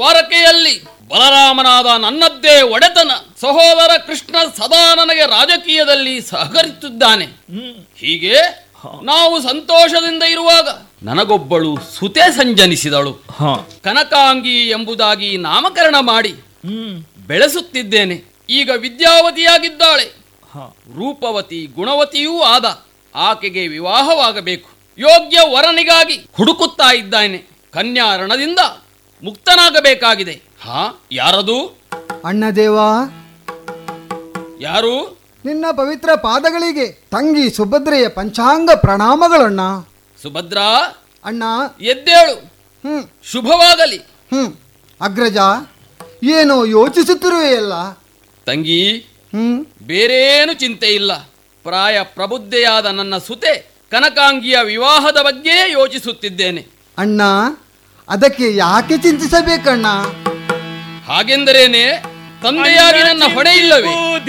ದ್ವಾರಕೆಯಲ್ಲಿ ಬಲರಾಮನಾದ ನನ್ನದ್ದೇ ಒಡೆತನ ಸಹೋದರ ಕೃಷ್ಣ ಸದಾ ನನಗೆ ರಾಜಕೀಯದಲ್ಲಿ ಸಹಕರಿಸುತ್ತಿದ್ದಾನೆ ಹೀಗೆ ನಾವು ಸಂತೋಷದಿಂದ ಇರುವಾಗ ನನಗೊಬ್ಬಳು ಸುತೆ ಸಂಜನಿಸಿದಳು ಹಾ ಕನಕಾಂಗಿ ಎಂಬುದಾಗಿ ನಾಮಕರಣ ಮಾಡಿ ಹ್ಮ್ ಬೆಳೆಸುತ್ತಿದ್ದೇನೆ ಈಗ ವಿದ್ಯಾವತಿಯಾಗಿದ್ದಾಳೆ ಹಾ ರೂಪವತಿ ಗುಣವತಿಯೂ ಆದ ಆಕೆಗೆ ವಿವಾಹವಾಗಬೇಕು ಯೋಗ್ಯ ವರನಿಗಾಗಿ ಹುಡುಕುತ್ತಾ ಇದ್ದಾನೆ ಕನ್ಯಾರಣದಿಂದ ಮುಕ್ತನಾಗಬೇಕಾಗಿದೆ ಹಾ ಯಾರದು ಅಣ್ಣದೇವಾ ಯಾರು ನಿನ್ನ ಪವಿತ್ರ ಪಾದಗಳಿಗೆ ತಂಗಿ ಸುಭದ್ರೆಯ ಪಂಚಾಂಗ ಪ್ರಣಾಮಗಳಣ್ಣ ಸುಭದ್ರಾ ಅಣ್ಣ ಎದ್ದೇಳು ಹ್ಮ್ ಶುಭವಾಗಲಿ ಹ್ಮ್ ಅಗ್ರಜ ಏನೋ ಯೋಚಿಸುತ್ತಿರುವೆಯಲ್ಲ ತಂಗಿ ಹ್ಮ್ ಬೇರೇನು ಚಿಂತೆ ಇಲ್ಲ ಪ್ರಾಯ ಪ್ರಬುದ್ಧೆಯಾದ ನನ್ನ ಸುತೆ ಕನಕಾಂಗಿಯ ವಿವಾಹದ ಬಗ್ಗೆ ಯೋಚಿಸುತ್ತಿದ್ದೇನೆ ಅಣ್ಣ ಅದಕ್ಕೆ ಯಾಕೆ ಚಿಂತಿಸಬೇಕಣ್ಣ ಹಾಗೆಂದರೇನೆ ತಂದೆಯಾಗಿ ನನ್ನ ಹೊಣೆ ಇಲ್ಲವೇ